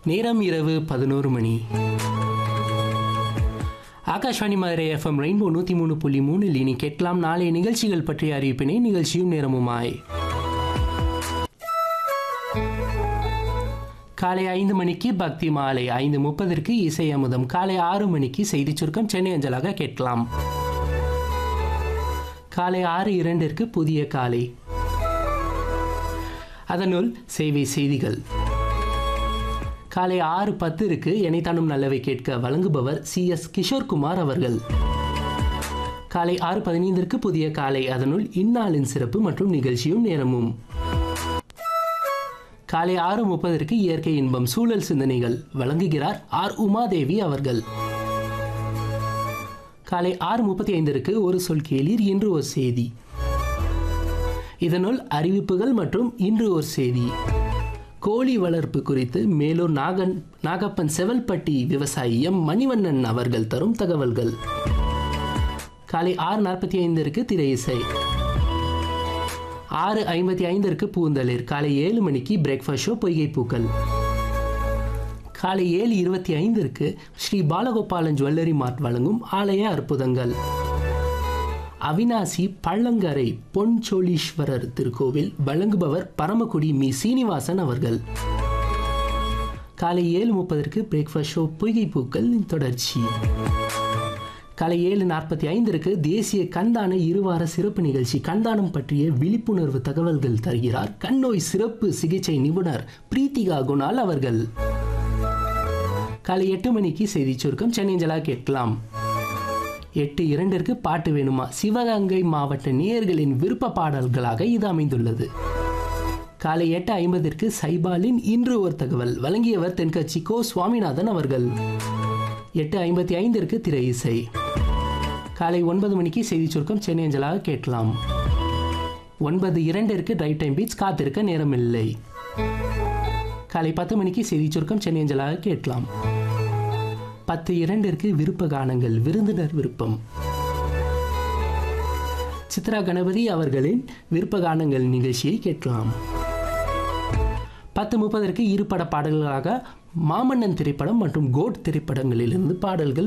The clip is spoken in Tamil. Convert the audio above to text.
நேரம் இரவு பதினோரு மணி ஆகாஷ்வாணி மதுரை எஃப்எம் ரெயின்போ நூற்றி மூணு புள்ளி மூணில் இனி கேட்கலாம் நாளைய நிகழ்ச்சிகள் பற்றிய அறிவிப்பினை நிகழ்ச்சியும் நேரமுமாய் காலை ஐந்து மணிக்கு பக்தி மாலை ஐந்து முப்பதற்கு இசை அமுதம் காலை ஆறு மணிக்கு செய்தி சுருக்கம் சென்னை அஞ்சலாக கேட்கலாம் காலை ஆறு இரண்டிற்கு புதிய காலை அதனுள் சேவை செய்திகள் காலை ஆறு பத்திற்கு எனைத்தானும் நல்லவை கேட்க வழங்குபவர் சி எஸ் கிஷோர்குமார் அவர்கள் காலை ஆறு பதினைந்திற்கு புதிய காலை அதனுள் இந்நாளின் சிறப்பு மற்றும் நிகழ்ச்சியும் நேரமும் காலை ஆறு முப்பதற்கு இயற்கை இன்பம் சூழல் சிந்தனைகள் வழங்குகிறார் ஆர் உமாதேவி அவர்கள் காலை ஆறு முப்பத்தி ஐந்திற்கு ஒரு சொல் கேளீர் இன்று ஒரு செய்தி இதனுள் அறிவிப்புகள் மற்றும் இன்று ஒரு செய்தி கோழி வளர்ப்பு குறித்து மேலூர் நாகன் நாகப்பன் செவல்பட்டி விவசாயி எம் மணிவண்ணன் அவர்கள் தரும் தகவல்கள் காலை ஆறு நாற்பத்தி ஐந்திற்கு திரை இசை ஆறு ஐம்பத்தி ஐந்திற்கு பூந்தளிர் காலை ஏழு மணிக்கு பிரேக்ஃபாஸ்ட் ஷோ பொய்கை பூக்கள் காலை ஏழு இருபத்தி ஐந்திற்கு ஸ்ரீ பாலகோபாலன் ஜுவல்லரி மார்ட் வழங்கும் ஆலய அற்புதங்கள் அவினாசி பள்ளங்கரை பொன்சோலீஸ்வரர் திருக்கோவில் வழங்குபவர் பரமக்குடி மி சீனிவாசன் அவர்கள் காலை ஏழு முப்பதற்கு பிரேக்ஃபாஸ்ட் ஷோ பொய்கை பூக்கள் தொடர்ச்சி காலை ஏழு நாற்பத்தி ஐந்திற்கு தேசிய கண்தான இருவார சிறப்பு நிகழ்ச்சி கண்தானம் பற்றிய விழிப்புணர்வு தகவல்கள் தருகிறார் கண்ணோய் சிறப்பு சிகிச்சை நிபுணர் பிரீத்திகா குணால் அவர்கள் காலை எட்டு மணிக்கு செய்தி சுருக்கம் சென்னைஞ்சலா கேட்கலாம் எட்டு இரண்டிற்கு பாட்டு வேணுமா சிவகங்கை மாவட்ட நேயர்களின் விருப்ப பாடல்களாக இது அமைந்துள்ளது காலை எட்டு ஐம்பதிற்கு சைபாலின் இன்று ஒரு தகவல் வழங்கியவர் தென்கட்சி கோ சுவாமிநாதன் அவர்கள் எட்டு ஐம்பத்தி ஐந்திற்கு திரை இசை காலை ஒன்பது மணிக்கு செய்தி சுருக்கம் சென்னை அஞ்சலாக கேட்கலாம் ஒன்பது இரண்டிற்கு ரைட் டைம் பீச் காத்திருக்க நேரமில்லை காலை பத்து மணிக்கு செய்தி சுருக்கம் சென்னை அஞ்சலாக கேட்கலாம் பத்து இரண்டிற்கு விருப்ப கானங்கள் விருந்தினர் விருப்பம் சித்ரா கணபதி அவர்களின் விருப்ப கானங்கள் நிகழ்ச்சியை கேட்கலாம் பத்து முப்பதற்கு இருபட பாடல்களாக மாமன்னன் திரைப்படம் மற்றும் கோட் திரைப்படங்களிலிருந்து பாடல்கள்